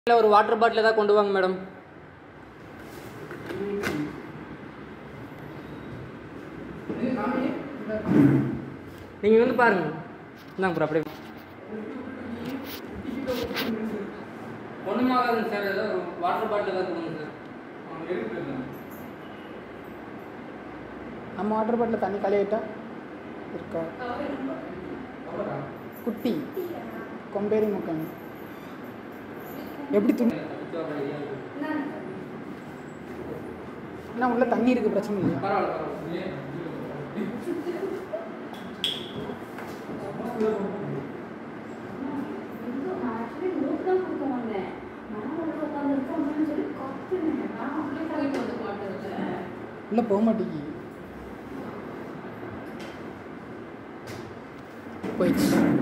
இல்லை ஒரு water bottle ஏதாவது கொண்டு வாங்க மேடம் நீங்கள் வந்து பாருங்க இந்தாங்க ப்ரோ அப்படியே ஒன்றும் ஆகாதுங்க சார் ஏதோ வாட்டர் பாட்டில் ஏதாவது கொடுங்க சார் நம்ம வாட்டர் பாட்டில் தண்ணி காலியாயிட்டா இருக்கா குட்டி கொம்பேரி முக்காங்க எப்படி துணி அண்ணா உள்ள தண்ணி இருக்கு பிரச்சனை இல்லையா பரவாயில்ல பரவாயில்ல உள்ள போக மாட்டேங்கி போயிடுச்சு